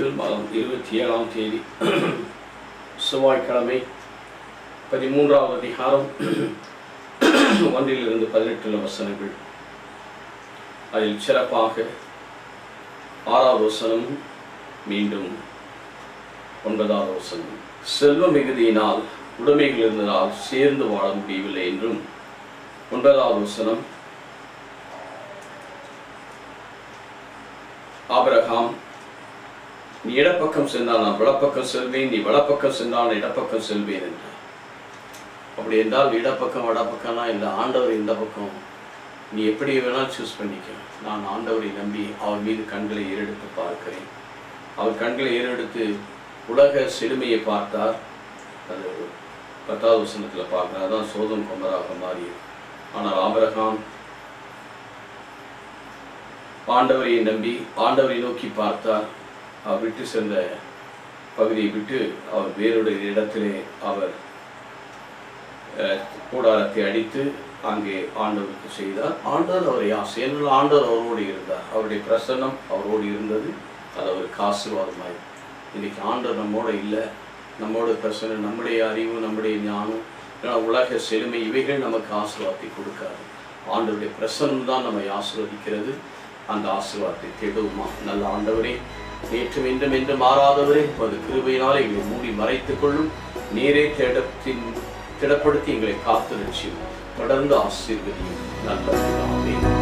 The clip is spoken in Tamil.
ஏப்ரல் மாதம் இருபத்தி ஏழாம் தேதி செவ்வாய்க்கிழமை பதிமூன்றாவது அதிகாரம் ஒன்றிலிருந்து பதினெட்டு வசனங்கள் அதில் சிறப்பாக ஆறாவது வசனம் மீண்டும் ஒன்பதாவது வசனம் செல்வ மிகுதியினால் உடைமைகள் இருந்ததால் சேர்ந்து வாழ முடியவில்லை என்றும் ஒன்பதாவது வசனம் ஆபிரகாம் நீ இடப்பக்கம் சென்றால் நான் வலப்பக்கம் செல்வேன் நீ வலப்பக்கம் சென்றால் நான் இடப்பக்கம் செல்வேன் என்றார் அப்படி என்றால் இடப்பக்கம் வடப்பக்கம்லாம் இல்லை ஆண்டவர் இந்த பக்கம் நீ எப்படி வேணாலும் சூஸ் பண்ணிக்க நான் ஆண்டவரை நம்பி அவர் மீது கண்களை ஏறெடுத்து பார்க்கிறேன் அவர் கண்களை ஏறெடுத்து உலக செழுமையை பார்த்தார் அது பத்தாவது வசனத்தில் பார்க்கிறார் அதான் சோதம் கொம்பராக மாறியது ஆனால் ஆபிரகாம் ஆண்டவரை நம்பி ஆண்டவரை நோக்கி பார்த்தார் அவர் விட்டு சென்ற பகுதியை விட்டு அவர் வேறொரு இடத்திலே அவர் அஹ், கூடாரத்தை அடித்து அங்கே ஆண்டவருக்கு செய்தார் ஆண்டவர் அவரை ஆசை ஏனென்றால் ஆண்டவர் அவரோடு இருந்தார் அவருடைய பிரசன்னம் அவரோடு இருந்தது அது அவருக்கு ஆசீர்வாதமாய் இன்னைக்கு ஆண்டவர் நம்மோட இல்லை நம்மோட பிரசன்னம் நம்முடைய அறிவு நம்முடைய ஞானம் இல்லைன்னா உலக செழுமை இவைகள் நமக்கு ஆசீர்வாதத்தை கொடுக்காது ஆண்டவருடைய பிரசன்னம் தான் நம்மை ஆசீர்வதிக்கிறது அந்த ஆசீர்வாதத்தை தேடுவோமா நல்ல ஆண்டவரே நேற்றும் இன்றும் என்று மாறாதவரே அது கிருபையினால் எங்களை மூடி மறைத்துக் கொள்ளும் நீரே தேடத்தின் திடப்படுத்தி எங்களை காத்து ரட்சியும் தொடர்ந்து ஆசீர்வதியும் நல்ல ஆமென்